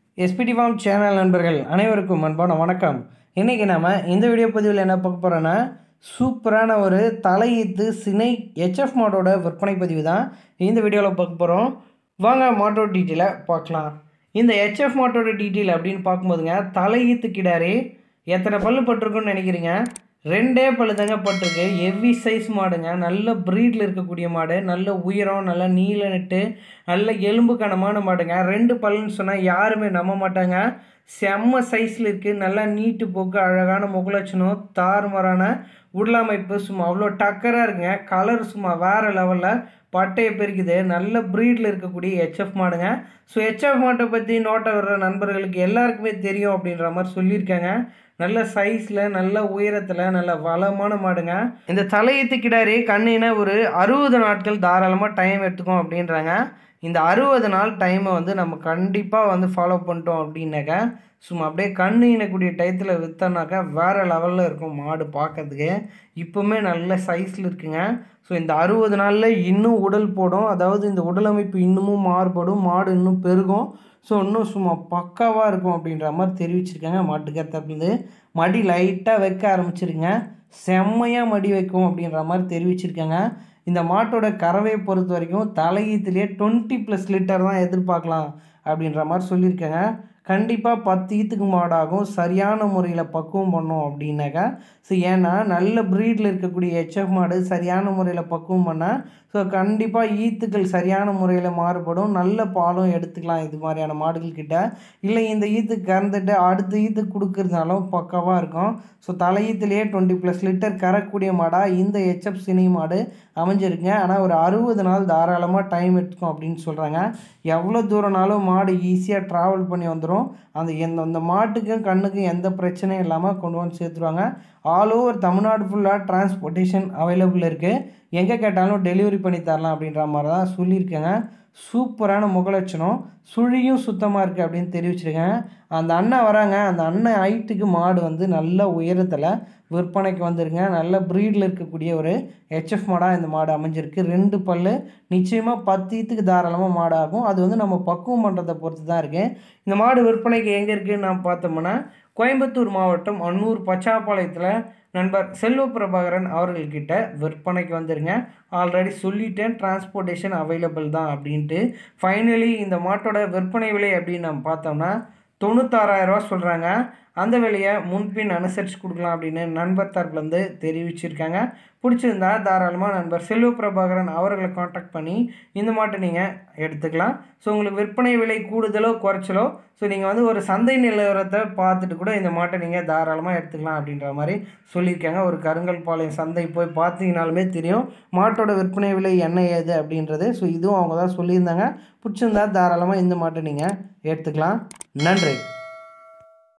SPD form channel நண்பர்கள் அனைவருக்கும் அன்பான வணக்கம் இன்றைக்கி நாம் இந்த வீடியோ பதிவில் என்ன பார்க்க போகிறோன்னா சூப்பரான ஒரு தலையீத்து சினை ஹெச்எஃப் மாடோட விற்பனை பதிவு தான் இந்த வீடியோவில் பார்க்க போகிறோம் வாங்க மாட்டோட டீட்டெயிலை பார்க்கலாம் இந்த ஹெச்எஃப் மாட்டோட டீட்டெயில் அப்படின்னு பார்க்கும்போதுங்க தலையீத்து கிடாரி எத்தனை பல்லு பட்டிருக்குன்னு நினைக்கிறீங்க ரெண்டே பல்லு தாங்க பட்டிருக்கு ஹெவி சைஸ் மாடுங்க நல்ல ப்ரீடில் இருக்கக்கூடிய மாடு நல்ல உயரம் நல்ல நீல நெட்டு நல்ல எலும்பு கனமான மாடுங்க ரெண்டு பல்லுன்னு சொன்னால் யாருமே நம்ப மாட்டாங்க செம்ம சைஸில் இருக்குது நல்லா நீட்டு போக்கு அழகான முகலட்சணம் தாறுமாறான உடலமைப்பு சும்மா அவ்வளோ டக்கராக இருக்குங்க கலர் சும்மா வேறு லெவலில் பட்டையை பெருக்குது நல்ல ப்ரீடில் இருக்கக்கூடிய ஹெச்எஃப் மாடுங்க ஸோ ஹெச்எஃப் மாட்டை பற்றி நோட்டை வர்ற நண்பர்களுக்கு எல்லாருக்குமே தெரியும் அப்படின்ற மாதிரி சொல்லியிருக்காங்க நல்ல சைஸில் நல்ல உயரத்தில் நல்ல வளமான மாடுங்க இந்த தலையீத்து கிடாரி கண்ணின ஒரு அறுபது நாட்கள் தாராளமாக டைம் எடுத்துக்கும் அப்படின்றாங்க இந்த அறுபது நாள் டைமை வந்து நம்ம கண்டிப்பாக வந்து ஃபாலோ பண்ணிட்டோம் அப்படின்னாக்கா சும்மா அப்படியே கண்ணு இனக்கூடிய டயத்தில் விற்றோன்னாக்கா வேறு லெவலில் இருக்கும் மாடு பார்க்கறதுக்கு இப்போவுமே நல்ல சைஸில் இருக்குங்க ஸோ இந்த அறுபது நாளில் இன்னும் உடல் போடும் அதாவது இந்த உடல் அமைப்பு இன்னமும் மாறுபடும் மாடு இன்னும் பெருகும் ஸோ இன்னும் சும்மா பக்காவாக இருக்கும் அப்படின்ற மாதிரி தெரிவிச்சிருக்காங்க மாட்டுக்கேற்றப்பலேருந்து மடி லைட்டாக வைக்க ஆரம்பிச்சிருங்க செம்மையாக மடி வைக்கும் அப்படின்ற மாதிரி தெரிவிச்சிருக்காங்க இந்த மாட்டோட கறவையை பொறுத்த வரைக்கும் தலையீத்துலேயே டுவெண்ட்டி ப்ளஸ் லிட்டர் தான் எதிர்பார்க்கலாம் அப்படின்ற மாதிரி சொல்லியிருக்காங்க கண்டிப்பாக பத்து ஈத்துக்கு மாடாகும் சரியான முறையில் பக்குவம் பண்ணோம் அப்படின்னாக்கா ஸோ ஏன்னா நல்ல ப்ரீடில் இருக்கக்கூடிய ஹெச்எஃப் மாடு சரியான முறையில் பக்குவம் பண்ணால் ஸோ கண்டிப்பாக ஈத்துக்கள் சரியான முறையில் மாறுபடும் நல்ல பாலும் எடுத்துக்கலாம் இது மாதிரியான மாடுகள் கிட்ட இல்லை இந்த ஈத்துக்கு கறந்துட்டு அடுத்த ஈத்துக்கு கொடுக்குறதுனாலும் பக்காவாக இருக்கும் ஸோ தலையீத்துலேயே டுவெண்ட்டி ப்ளஸ் லிட்டர் கறக்கூடிய மாடாக இந்த ஹெச்எஃப் சினி மாடு அமைஞ்சிருக்குங்க ஆனால் ஒரு அறுபது நாள் தாராளமாக டைம் எடுத்துக்கும் அப்படின்னு சொல்கிறாங்க எவ்வளோ தூரம்னாலும் மாடு ஈஸியாக ட்ராவல் பண்ணி வந்துடும் அந்த எந்த அந்த மாட்டுக்கும் கண்ணுக்கும் எந்த பிரச்சனையும் இல்லாமல் கொண்டு வந்து சேர்த்துருவாங்க ஆல் ஓவர் தமிழ்நாடு ஃபுல்லாக டிரான்ஸ்போர்ட்டேஷன் அவைலபிள் இருக்குது எங்கே கேட்டாலும் டெலிவரி பண்ணி தரலாம் அப்படின்ற மாதிரி தான் சொல்லியிருக்கேங்க சூப்பரான முகலட்சணம் சுழியும் சுத்தமாக இருக்குது அப்படின்னு தெரிவிச்சிருக்கேன் அந்த அண்ணன் வராங்க அந்த அண்ணன் ஹைட்டுக்கு மாடு வந்து நல்ல உயரத்தில் விற்பனைக்கு வந்துருங்க நல்ல ப்ரீடில் இருக்கக்கூடிய ஒரு ஹெச்எஃப் மாடாக இந்த மாடு அமைஞ்சிருக்கு ரெண்டு பல் நிச்சயமாக பத்தீத்துக்கு தாராளமாக மாடு ஆகும் அது வந்து நம்ம பக்குவம் பண்ணுறதை பொறுத்து தான் இருக்குது இந்த மாடு விற்பனைக்கு எங்கே இருக்குதுன்னு நான் பார்த்தோம்னா கோயம்புத்தூர் மாவட்டம் அன்னூர் பச்சாப்பாளையத்தில் நண்பர் செல்வ பிரபாகரன் அவர்கள்கிட்ட விற்பனைக்கு வந்துருங்க ஆல்ரெடி சொல்லிட்டேன் டிரான்ஸ்போர்ட்டேஷன் அவைலபிள் தான் அப்படின்ட்டு ஃபைனலி இந்த மாட்டோட விற்பனை விலை அப்படின்னு நம்ம பார்த்தோம்னா தொண்ணூத்தாறாயிரரூவா சொல்கிறாங்க அந்த விலையை முன்பின் அனுசரித்து கொடுக்கலாம் அப்படின்னு நண்பர் தரப்புலேருந்து தெரிவிச்சிருக்காங்க பிடிச்சிருந்தா தாராளமாக நண்பர் செல்வ பிரபாகரன் அவர்களை காண்டாக்ட் பண்ணி இந்த மாட்டை நீங்கள் எடுத்துக்கலாம் ஸோ உங்களுக்கு விற்பனை விலை கூடுதலோ குறைச்சலோ ஸோ நீங்கள் வந்து ஒரு சந்தை நிலவரத்தை பார்த்துட்டு கூட இந்த மாட்டை நீங்கள் தாராளமாக எடுத்துக்கலாம் அப்படின்ற மாதிரி சொல்லியிருக்காங்க ஒரு கருங்கல் பாளையம் சந்தை போய் பார்த்தீங்கனாலுமே தெரியும் மாட்டோட விற்பனை விலை என்ன ஏது அப்படின்றது ஸோ இதுவும் அவங்க தான் சொல்லியிருந்தாங்க பிடிச்சிருந்தா தாராளமாக இந்த மாட்டை நீங்கள் எடுத்துக்கலாம் நன்றி